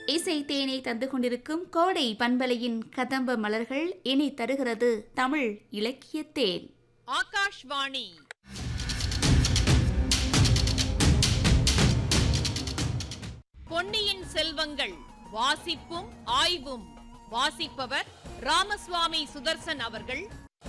இசை தேனை தந்து கொண்டிருக்கும் கோடை பண்பலையின் கதம்ப மலர்கள் இனி தருகிறது தமிழ் இலக்கிய தேன் ஆகாஷ்வாணி பொன்னியின் செல்வங்கள் வாசிப்பும் ஆய்வும் வாசிப்பவர் ராமசுவாமி சுதர்சன் அவர்கள்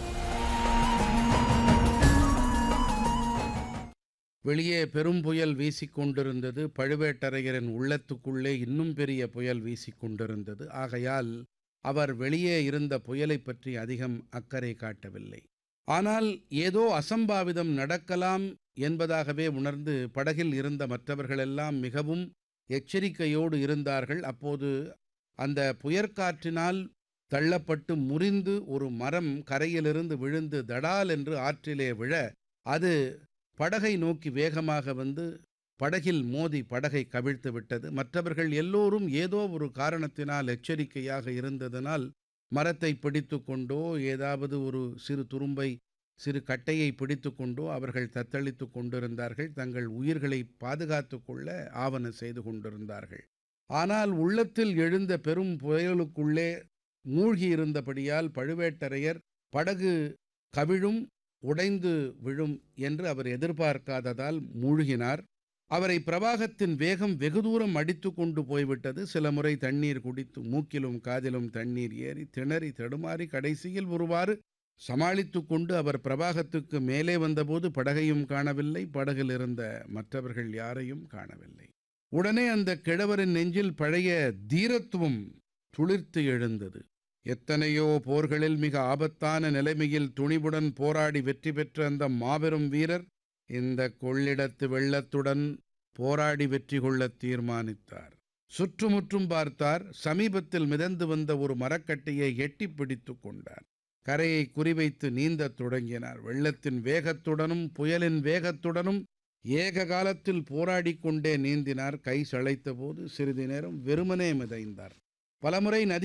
வெளியே பெரும் புயல் வீசிக்கொண்டிருந்தது பழுவேட்டரையரின் உள்ளத்துக்குள்ளே இன்னும் பெரிய புயல் வீசிக்கொண்டிருந்தது ஆகையால் அவர் வெளியே இருந்த புயலைப் பற்றி அதிகம் அக்கறை காட்டவில்லை ஆனால் ஏதோ அசம்பாவிதம் நடக்கலாம் என்பதாகவே உணர்ந்து படகில் இருந்த மற்றவர்களெல்லாம் மிகவும் எச்சரிக்கையோடு இருந்தார்கள் அப்போது அந்த புயற்காற்றினால் தள்ளப்பட்டு முறிந்து ஒரு மரம் கரையிலிருந்து விழுந்து தடால் என்று ஆற்றிலே விழ அது படகை நோக்கி வேகமாக வந்து படகில் மோதி படகை கவிழ்த்து விட்டது மற்றவர்கள் எல்லோரும் ஏதோ ஒரு காரணத்தினால் எச்சரிக்கையாக இருந்ததனால் மரத்தை பிடித்து கொண்டோ ஏதாவது ஒரு சிறு துரும்பை சிறு கட்டையை பிடித்து கொண்டோ அவர்கள் தத்தளித்து கொண்டிருந்தார்கள் தங்கள் உயிர்களை பாதுகாத்து கொள்ள ஆவன செய்து கொண்டிருந்தார்கள் ஆனால் உள்ளத்தில் எழுந்த பெரும் புயலுக்குள்ளே மூழ்கியிருந்தபடியால் பழுவேட்டரையர் படகு கவிழும் உடைந்து விழும் என்று அவர் எதிர்பார்க்காததால் மூழ்கினார் அவரை பிரவாகத்தின் வேகம் வெகு தூரம் அடித்து கொண்டு போய்விட்டது சில முறை தண்ணீர் குடித்து மூக்கிலும் காதிலும் தண்ணீர் ஏறி திணறி தடுமாறி கடைசியில் ஒருவாறு சமாளித்து கொண்டு அவர் பிரவாகத்துக்கு மேலே வந்தபோது படகையும் காணவில்லை படகில் இருந்த மற்றவர்கள் யாரையும் காணவில்லை உடனே அந்த கிழவரின் நெஞ்சில் பழைய தீரத்துவம் துளிர்த்து எழுந்தது எத்தனையோ போர்களில் மிக ஆபத்தான நிலைமையில் துணிவுடன் போராடி வெற்றி பெற்ற அந்த மாபெரும் வீரர் இந்த கொள்ளிடத்து வெள்ளத்துடன் போராடி வெற்றி கொள்ள தீர்மானித்தார் சுற்றுமுற்றும் பார்த்தார் சமீபத்தில் மிதந்து வந்த ஒரு மரக்கட்டையை எட்டி பிடித்து கொண்டார் கரையை குறிவைத்து நீந்தத் தொடங்கினார் வெள்ளத்தின் வேகத்துடனும் புயலின் வேகத்துடனும் ஏக காலத்தில் போராடிக் கொண்டே நீந்தினார் கை சளைத்த போது சிறிது நேரம் வெறுமனே மிதைந்தார் பலமுறை நதி